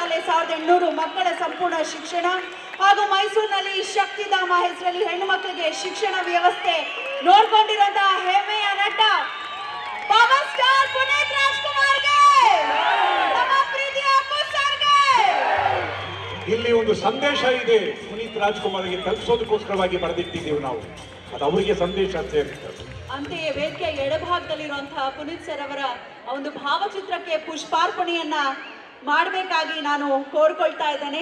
ಶಾಲೆ ಸಾವಿರದ ಎಂಟುನೂರು ಮಕ್ಕಳ ಸಂಪೂರ್ಣ ಶಿಕ್ಷಣ ಹಾಗೂ ಮೈಸೂರಿನಲ್ಲಿ ಶಕ್ತಿಧಾಮ ಹೆಸರಲ್ಲಿ ಹೆಣ್ಣು ಮಕ್ಕಳಿಗೆ ಶಿಕ್ಷಣ ವ್ಯವಸ್ಥೆ ನೋಡ್ಕೊಂಡಿರುವಂತಹ ಹೆಮ್ಮೆಯ ನಟ ಪವರ್ ಸ್ಟಾರ್ ಪುನೀತ್ ರಾಜ್ಕುಮಾರ್ಗೆ ನಮ್ಮ ಪ್ರೀತಿಯ ಅಪ್ಪು ಸರ್ಗೆ ಇಲ್ಲಿ ಒಂದು ಸಂದೇಶ ಇದೆ ಪುನೀತ್ ರಾಜ್ಕುಮಾರ್ಗೆ ತಲುಪಿಸೋದಕ್ಕೋಸ್ಕರವಾಗಿ ಬರೆದಿಟ್ಟಿದ್ದೀವಿ ನಾವು ಅದು ಅವರಿಗೆ ಸಂದೇಶ ಸೇರುತ್ತೆ ಅಂತೆಯೇ ವೇದಿಕೆಯ ಎಡಭಾಗದಲ್ಲಿರುವಂತಹ ಪುನೀತ್ ಸರ್ ಅವರ ಆ ಒಂದು ಭಾವಚಿತ್ರಕ್ಕೆ ಪುಷ್ಪಾರ್ಪಣೆಯನ್ನ ಮಾಡಬೇಕಾಗಿ ನಾನು ಕೋರ್ಕೊಳ್ತಾ ಇದ್ದೇನೆ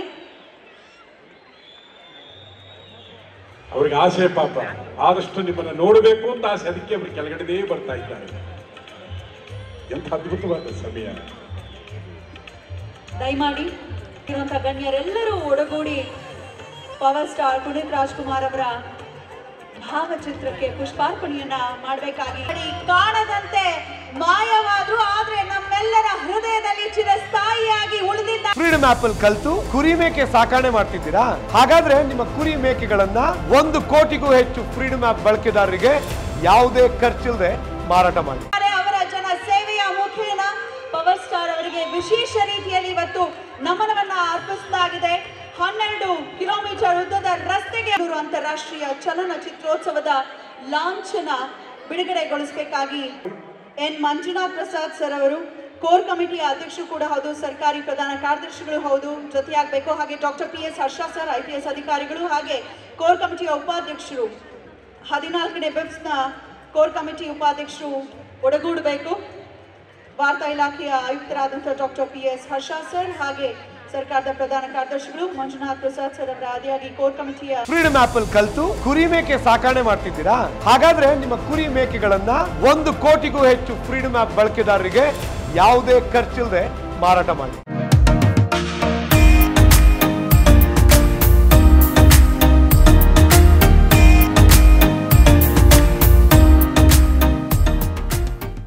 ಅವ್ರಿಗೆ ಆಸೆ ಪಾಪ ಆದಷ್ಟು ನಿಮ್ಮನ್ನು ನೋಡಬೇಕು ಅಂತ ಆಸೆ ಅದಕ್ಕೆ ಅವರು ಕೆಳಗಡೆನೇ ಬರ್ತಾ ಇದ್ದಾರೆ ಎಂಥ ಅದ್ಭುತವಾದ ಸಮಯ ದಯಮಾಡಿ ಇರುವಂತಹ ಗಣ್ಯರೆಲ್ಲರೂ ಒಡಗೂಡಿ ಪವರ್ ಸ್ಟಾರ್ ಪುನೀತ್ ರಾಜ್ಕುಮಾರ್ ಅವರ ಭಾವಚಿತ್ರಕ್ಕೆ ಪುಷ್ಪಾರ್ಪಣೆಯನ್ನ ಮಾಡಬೇಕಾಗಿ ಕಾಣದಂತೆ ಮಾಯವಾದ್ರು ಆದ್ರೆ ನಮ್ಮೆಲ್ಲರ ಹೃದಯದಲ್ಲಿ ಚಿರಸ್ಥಾಯಿಯಾಗಿ ಉಳಿದಿದ್ದ ಫ್ರೀಡಮ್ ಆಪ್ ಅಲ್ಲಿ ಕಲ್ತು ಕುರಿ ಮೇಕೆ ಸಾಕಣೆ ಮಾಡ್ತಿದ್ದೀರಾ ಹಾಗಾದ್ರೆ ನಿಮ್ಮ ಕುರಿ ಮೇಕೆಗಳನ್ನ ಒಂದು ಕೋಟಿಗೂ ಹೆಚ್ಚು ಫ್ರೀಡಮ್ ಆಪ್ ಬಳಕೆದಾರರಿಗೆ ಯಾವುದೇ ಖರ್ಚಿಲ್ಲದೆ ಮಾರಾಟ ಮಾಡಿ ಇದ್ದಾರೆ. ಅವರ ಜನ ಸೇವೆಯ ಮುಖೇನ ಪವರ್ ಸ್ಟಾರ್ ಅವರಿಗೆ ವಿಶೇಷ ರೀತಿಯಲ್ಲಿ ಇವತ್ತು ನಮನವನ್ನ ಅರ್ಪಿಸಲಾಗಿದೆ ಹನ್ನೆರಡು ಕಿಲೋಮೀಟರ್ ಉದ್ದದ ರಸ್ತೆಗೆ ಅವರು ಅಂತಾರಾಷ್ಟ್ರೀಯ ಚಲನಚಿತ್ರೋತ್ಸವದ ಲಾಂಛನ ಬಿಡುಗಡೆಗೊಳಿಸಬೇಕಾಗಿ ಎನ್ ಮಂಜುನಾಥ್ ಪ್ರಸಾದ್ ಸರ್ ಅವರು ಕೋರ್ ಕಮಿಟಿಯ ಅಧ್ಯಕ್ಷರು ಕೂಡ ಹೌದು ಸರ್ಕಾರಿ ಪ್ರಧಾನ ಕಾರ್ಯದರ್ಶಿಗಳು ಹೌದು ಜೊತೆಯಾಗಬೇಕು ಹಾಗೆ doctor P S Harsha sir I P S ಅಧಿಕಾರಿಗಳು ಹಾಗೆ ಕೋರ್ ಕಮಿಟಿಯ ಉಪಾಧ್ಯಕ್ಷರು ಹದಿನಾಲ್ಕನೇ ಬಿಪ್ಸ್ನ ಕೋರ್ ಕಮಿಟಿ ಉಪಾಧ್ಯಕ್ಷರು ಒಡಗೂಡಬೇಕು ವಾರ್ತಾ ಇಲಾಖೆಯ ಆಯುಕ್ತರಾದಂತಹ doctor P S Harsha sir ಹಾಗೆ ಸರ್ಕಾರದ ಪ್ರಧಾನ ಕಾರ್ಯದರ್ಶಿಗಳು ಮಂಜುನಾಥ್ ಪ್ರಸಾದ್ ಸರ್ ಅವರ ಆದಿಯಾಗಿ ಕೋರ್ ಕಮಿಟಿಯ ಫ್ರೀಡಮ್ ಆಪ್ ಅಲ್ಲಿ ಕಲ್ತು ಕುರಿ ಮೇಕೆ ಸಾಕಣೆ ಮಾಡ್ತಿದ್ದೀರಾ ಹಾಗಾದ್ರೆ ನಿಮ್ಮ ಕುರಿ ಮೇಕೆಗಳನ್ನ ಒಂದು ಕೋಟಿಗೂ ಹೆಚ್ಚು ಫ್ರೀಡಮ್ ಆಪ್ ಬಳಕೆದಾರರಿಗೆ ಯಾವುದೇ ಖರ್ಚಿಲ್ಲದೆ ಮಾರಾಟ ಮಾಡಿ